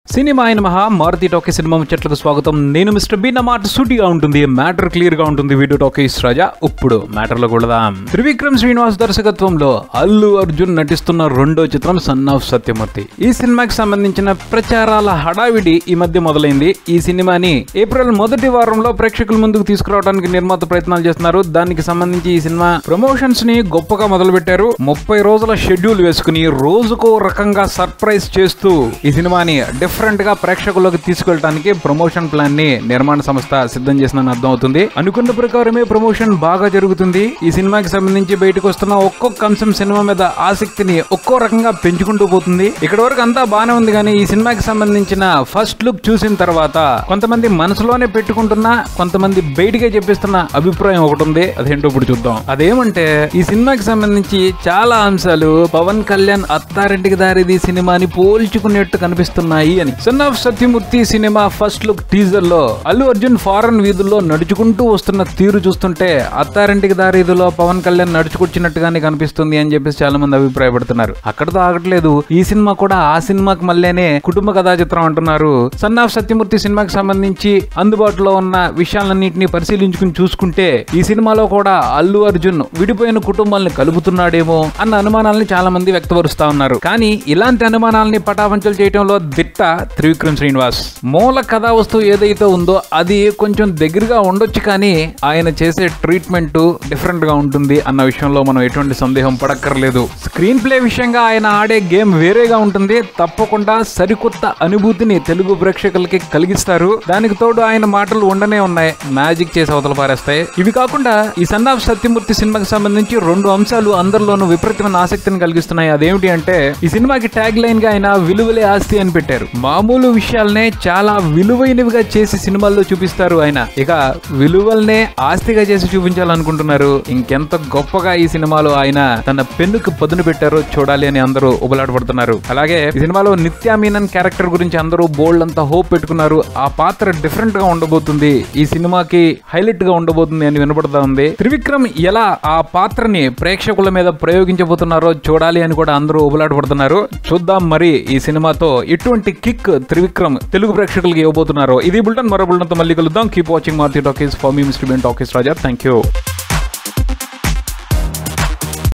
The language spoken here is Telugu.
సినిమా అయిన మహా మారుతి టాకీ సినిమా ముచ్చట్లకు స్వాగతం నేను మిస్టర్ బి నా మాట సూటిగా ఉంటుంది మ్యాటర్ క్లియర్ గా ఉంటుంది వీడియో టాకీస్ రాజా ఇప్పుడు మ్యాటర్ లో కొడదాం త్రివిక్రమ్ శ్రీనివాస్ దర్శకత్వంలో అల్లు అర్జున్ నటిస్తున్న రెండో చిత్రం సన్ ఆఫ్ సత్యమూర్తి ఈ సినిమాకి సంబంధించిన ప్రచారాల హడావిడి ఈ మధ్య మొదలైంది ఈ సినిమాని ఏప్రిల్ మొదటి వారంలో ప్రేక్షకుల ముందుకు తీసుకురావడానికి నిర్మాత ప్రయత్నాలు చేస్తున్నారు దానికి సంబంధించి ఈ సినిమా ప్రమోషన్స్ ని గొప్పగా మొదలు పెట్టారు ముప్పై రోజుల షెడ్యూల్ వేసుకుని రోజుకో రకంగా సర్ప్రైజ్ చేస్తూ ఈ సినిమాని డిఫరెంట్ గా ప్రేక్షకుల్లోకి తీసుకెళ్ళడానికి ప్రమోషన్ ప్లాన్ ని నిర్మాణ సంస్థ సిద్ధం చేసిందని అర్థం అవుతుంది అనుకున్న ప్రకారమే ప్రమోషన్ బాగా జరుగుతుంది ఈ సినిమాకి సంబంధించి బయటకు వస్తున్న ఒక్కొక్క అంశం సినిమా మీద ఆసక్తిని ఒక్కో రకంగా పెంచుకుంటూ పోతుంది ఇక్కడ వరకు అంతా బానే ఉంది కానీ ఈ సినిమాకి సంబంధించిన ఫస్ట్ లుక్ చూసిన తర్వాత కొంతమంది మనసులోనే పెట్టుకుంటున్న కొంతమంది బయటికే చెప్పిస్తున్న అభిప్రాయం ఒకటి ఉంది అదేంటో ఇప్పుడు చూద్దాం అదేమంటే ఈ సినిమాకి సంబంధించి చాలా అంశాలు పవన్ కళ్యాణ్ అత్తారింటికి దారిది సినిమాని పోల్చుకునేట్టు కనిపిస్తున్నాయి అని సన్ ఆఫ్ సత్యమూర్తి సినిమా ఫస్ట్ లుక్ టీజర్ లో అల్లు అర్జున్ ఫారెన్ వీధుల్లో నడుచుకుంటూ వస్తున్న తీరు చూస్తుంటే అత్తారింటికి దారిదిలో పవన్ కళ్యాణ్ నడుచుకొచ్చినట్టుగానే కనిపిస్తుంది అని చెప్పేసి చాలా మంది అభిప్రాయపడుతున్నారు అక్కడతో ఆగట్లేదు ఈ సినిమా కూడా ఆ సినిమాకి మళ్ళీనే కుటుంబ కథా చిత్రం అంటున్నారు సన్ ఆఫ్ సత్యమూర్తి సినిమాకి సంబంధించి అందుబాటులో ఉన్న విషయాలన్నింటినీ పరిశీలించుకుని చూసుకుంటే ఈ సినిమాలో కూడా అల్లు అర్జున్ విడిపోయిన కుటుంబాలను కలుపుతున్నాడేమో అన్న అనుమానాలని చాలా మంది వ్యక్తపరుస్తా ఉన్నారు కానీ ఇలాంటి అనుమానాలని పటాపంచలు చేయడంలో దిట్ట త్రివిక్రమ్ శ్రీనివాస్ మూల కథా వస్తువు ఏదైతే ఉందో అది కొంచెం దగ్గరగా ఉండొచ్చు కానీ ఆయన చేసే ట్రీట్మెంట్ డిఫరెంట్ గా ఉంటుంది అన్న విషయంలో మనం ఎటువంటి సందేహం పడక్కర్లేదు స్క్రీన్ ప్లే విషయంగా ఆయన ఆడే గేమ్ వేరేగా ఉంటుంది తప్పకుండా సరికొత్త అనుభూతిని తెలుగు ప్రేక్షకులకి కలిగిస్తారు దానికి తోడు ఆయన మాటలు ఉండనే ఉన్నాయి మ్యాజిక్ చేసి అవతల పారేస్తాయి ఇవి కాకుండా ఈ సన్ ఆఫ్ సత్యమూర్తి సినిమాకి సంబంధించి రెండు అంశాలు అందరిలోనూ విపరీతమైన ఆసక్తిని కలిగిస్తున్నాయి అదేమిటి అంటే ఈ సినిమాకి ట్యాగ్ లైన్ గా ఆయన విలువలే ఆస్తి అని పెట్టారు మామూలు విషయాలనే చాలా విలువైనవిగా చేసి సినిమాల్లో చూపిస్తారు ఆయన ఇక విలువల్నే ఆస్తిగా చేసి చూపించాలనుకుంటున్నారు ఇంకెంత గొప్పగా ఈ సినిమాలో ఆయన తన పెన్నుకు పదును పెట్టారో చూడాలి అని అందరూ ఉబలాటపడుతున్నారు అలాగే ఈ సినిమాలో నిత్యా మీనన్ క్యారెక్టర్ గురించి అందరూ బోల్డ్ అంతా హోప్ పెట్టుకున్నారు ఆ పాత్ర డిఫరెంట్ గా ఉండబోతుంది ఈ సినిమాకి హైలైట్ గా ఉండబోతుంది అని వినపడతా ఉంది త్రివిక్రమ్ ఎలా ఆ పాత్రని ప్రేక్షకుల మీద ప్రయోగించబోతున్నారో చూడాలి అని కూడా అందరూ ఉబలాటపడుతున్నారు చూద్దాం మరి ఈ సినిమాతో ఎటువంటి కిక్ త్రివిక్రమ్ తెలుగు ప్రేక్షకులకి ఇవ్వబోతున్నారో ఇది బుల్టన్ మరో బుల్టన్తో మళ్ళీ కలుద్దాం keep watching Marthi talkies for me mister Ben talkies Raja thank you